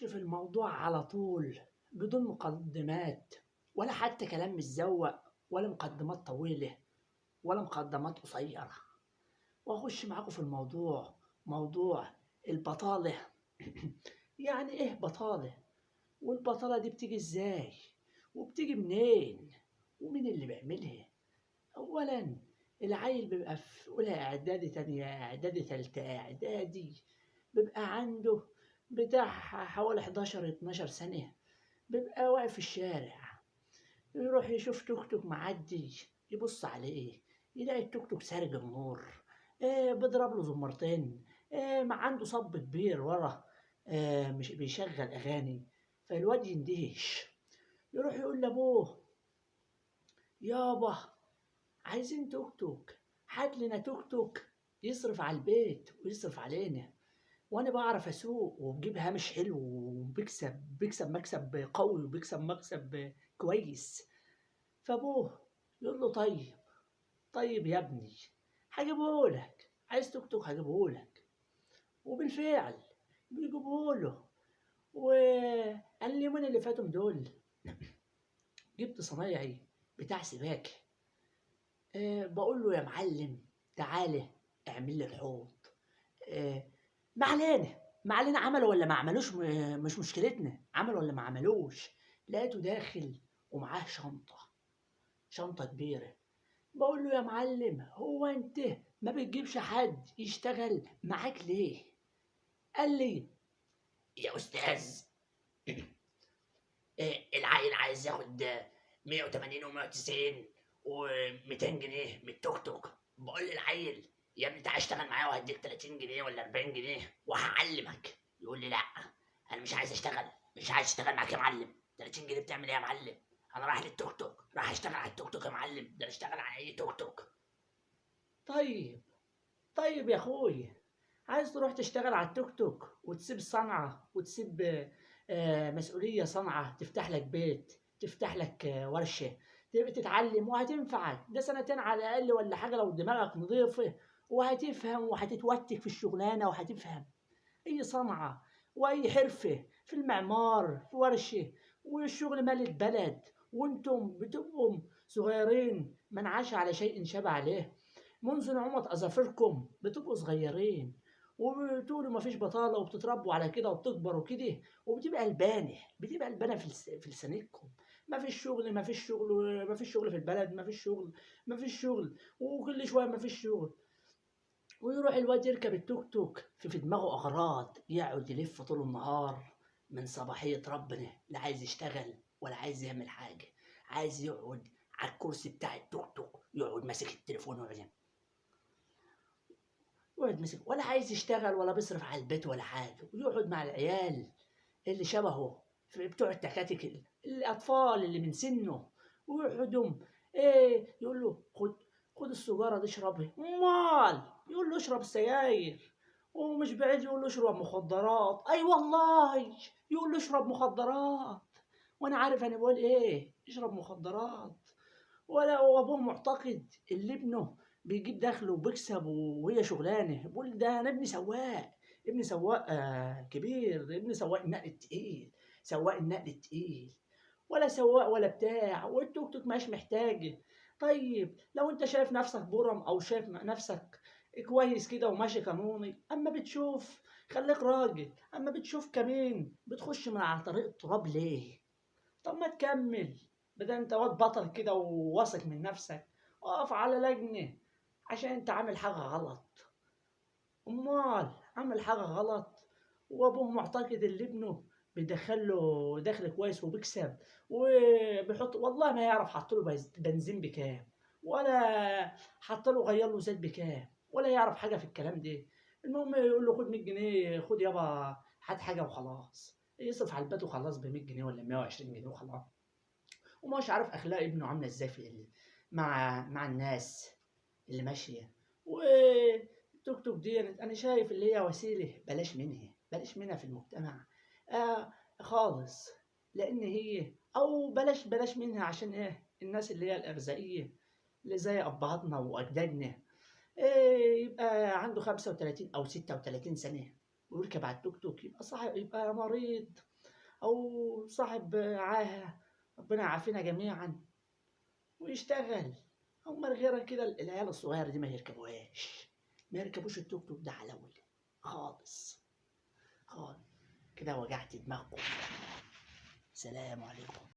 نخش في الموضوع على طول بدون مقدمات ولا حتى كلام متزوق ولا مقدمات طويلة ولا مقدمات قصيرة وأخش معاكم في الموضوع موضوع البطالة يعني إيه بطالة والبطالة دي بتيجي إزاي وبتيجي منين ومين اللي بيعملها أولا العيل بيبقى في أولى إعدادي تانية إعدادي تالتة إعدادي بيبقى عنده بتاع حوالي 11 12 سنة بيبقى واقف في الشارع يروح يشوف توك توك معدي يبص عليه يلاقي التوك توك سارق النور إيه بيضرب له زمرتين إيه ما عنده صب كبير ورا إيه مش بيشغل أغاني فالواد يندهش يروح يقول لأبوه يابا عايزين توك توك هات لنا توك توك يصرف على البيت ويصرف علينا وانا بعرف اسوق وبجيب هامش حلو وبكسب بكسب مكسب قوي وبكسب مكسب كويس فابوه يقول له طيب طيب يا ابني هجيبهولك عايز توك توك هجيبهولك وبالفعل بيجيبهوله واليومين اللي فاتوا دول جبت صنايعي بتاع سباكه أه بقول له يا معلم تعالى اعمل لي الحوض أه ما علينا ما علينا عملوا ولا ما عملوش م- مش مشكلتنا عملوا ولا ما عملوش لقيته داخل ومعاه شنطة شنطة كبيرة بقول له يا معلم هو انت ما بتجيبش حد يشتغل معاك ليه قال لي يا استاذ إيه، العيل عايز ياخد 180 و190 و200 جنيه من التوك توك بقول للعيل يا ابني تعالى اشتغل معايا وهديك 30 جنيه ولا 40 جنيه وهعلمك يقول لي لا انا مش عايز اشتغل مش عايز اشتغل معاك يا معلم 30 جنيه بتعمل ايه يا معلم انا رايح للتوك توك رايح اشتغل على التوك توك يا معلم ده انا اشتغل على اي توك توك طيب طيب يا اخوي عايز تروح تشتغل على التوك توك وتسيب صنعة وتسيب آه، مسؤولية صنعة تفتح لك بيت تفتح لك آه، ورشة تبقى تتعلم وهتنفعك ده سنتين على الأقل ولا حاجة لو دماغك نظيفة وهتفهم وهتتوتك في الشغلانة وهتفهم أي صنعة وأي حرفة في المعمار في ورشة والشغل مال البلد وانتم بتبقوا صغيرين من عاش على شيء شبع عليه منذ نعومة أظافركم بتبقوا صغيرين وبتقولوا مفيش بطالة وبتتربوا على كده وبتكبروا كده وبتبقى البانة بتبقى البانة في لس- في لسانكم مفيش شغل مفيش شغل مفيش شغل في البلد مفيش شغل مفيش شغل وكل شوية مفيش شغل ويروح الواد يركب التوك توك في, في دماغه أغراض يقعد يلف طول النهار من صباحية ربنا لا عايز يشتغل ولا عايز يعمل حاجة عايز يقعد على الكرسي بتاع التوك توك يقعد ماسك التليفون ويقعد يقعد ماسك ولا عايز يشتغل ولا بيصرف على البيت ولا حاجة ويقعد مع العيال اللي شبهه في بتوع التكاتك ال- الأطفال اللي من سنه ويقعدهم إيه يقول له خد خد السجارة دي اشربها امال يقول له اشرب سجاير ومش بعيد يقول له اشرب مخدرات اي والله يقول له اشرب مخدرات وانا عارف انا بقول ايه اشرب مخدرات ولا وابوه معتقد اللي ابنه بيجيب دخل وبيكسب وهي شغلانه بقول ده انا ابني سواق ابني سواق آه كبير ابني سواق النقل التقيل سواق النقل التقيل ولا سواق ولا بتاع والتوك توك مش محتاج طيب لو انت شايف نفسك برم او شايف نفسك كويس كده وماشي قانوني اما بتشوف خليك راجل اما بتشوف كمين بتخش من على طريق التراب ليه طب ما تكمل بدل انت واد بطل كده وواثق من نفسك اقف على لجنة عشان انت عامل حاجة غلط امال عامل حاجة غلط وابوه معتقد اللي ابنه بيدخله دخل كويس وبيكسب وبيحط والله ما يعرف حط له بنز- بنزين بكام ولا حط له غير له زيت بكام ولا يعرف حاجه في الكلام ده المهم يقول له خد 100 جنيه خد يابا هات حاجه وخلاص يصرف على البيت وخلاص ب 100 جنيه ولا 120 جنيه وخلاص ومش عارف اخلاق ابنه عامله ازاي في ال- مع مع الناس اللي ماشيه والتوك توك دي انا شايف اللي هي وسيله بلاش منها بلاش منها في المجتمع آه خالص لان هي او بلاش بلاش منها عشان ايه الناس اللي هي الارزاقيه اللي زي ابهاتنا واجدادنا إيه يبقى عنده 35 او 36 سنه ويركب على التوك توك يبقى صح يبقى مريض او صاحب عاهه ربنا يعافينا جميعا ويشتغل او من غيرها كده العيال الصغيره دي ما يركبوهاش ما يركبوش التوك توك ده علول خالص خالص كده وجعت دماغكم سلام عليكم